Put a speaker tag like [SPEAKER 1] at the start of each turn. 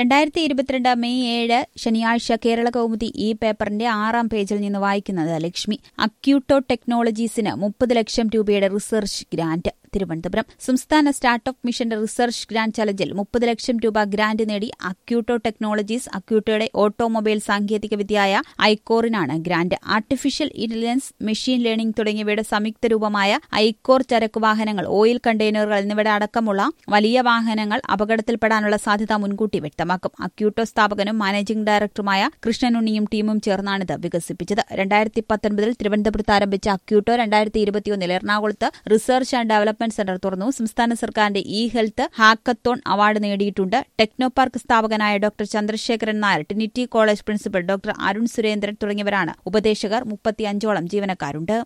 [SPEAKER 1] രണ്ടായിരത്തി ഇരുപത്തിരണ്ട് മെയ് ഏഴ് ശനിയാഴ്ച കേരള കൗമുദി ഈ പേപ്പറിന്റെ ആറാം പേജിൽ നിന്ന് വായിക്കുന്നത് ലക്ഷ്മി അക്യൂട്ടോ ടെക്നോളജീസിന് മുപ്പത് ലക്ഷം രൂപയുടെ റിസർച്ച് ഗ്രാന്റ് തിരുവനന്തപുരം സംസ്ഥാന സ്റ്റാർട്ടപ്പ് മിഷന്റെ റിസർച്ച് ഗ്രാന്റ് ചലഞ്ചിൽ മുപ്പത് ലക്ഷം രൂപ ഗ്രാന്റ് നേടി അക്യൂട്ടോ ടെക്നോളജീസ് അക്യൂട്ടോയുടെ ഓട്ടോമൊബൈൽ സാങ്കേതിക വിദ്യയായ ഐക്കോറിനാണ് grant artificial intelligence machine learning തുടങ്ങിയവയുടെ സംയുക്ത രൂപമായ ഐക്കോർ ചരക്ക് വാഹനങ്ങൾ ഓയിൽ കണ്ടെയ്നറുകൾ എന്നിവയുടെ അടക്കമുള്ള വലിയ വാഹനങ്ങൾ അപകടത്തിൽപ്പെടാനുള്ള സാധ്യത മുൻകൂട്ടി വ്യക്തമാക്കും അക്യൂട്ടോ സ്ഥാപകനും മാനേജിംഗ് ഡയറക്ടറുമായ കൃഷ്ണനുണ്ണിയും ടീമും ചേർന്നാണിത് വികസിപ്പിച്ചത് രണ്ടായിരത്തി പത്തൊൻപതിൽ തിരുവനന്തപുരത്ത് ആരംഭിച്ച അക്യൂട്ടോ രണ്ടായിരത്തി ഇരുപത്തിയൊന്നിൽ എറണാകുളത്ത് റിസർച്ച് ആൻഡ് ഡെവലപ്മെന്റ് സെന്റർ തുറന്നു സംസ്ഥാന സർക്കാരിന്റെ ഇ ഹെൽത്ത് ഹാക്കത്തോൺ അവാർഡ് നേടിയിട്ടുണ്ട് ടെക്നോ പാർക്ക് സ്ഥാപകനായ doctor Chandrasekharan Nair Trinity college principal doctor Arun Surendran തുടങ്ങിയവരാണ് ഉപദേശകർ മുപ്പത്തിയഞ്ചോളം ജീവനക്കാരുണ്ട്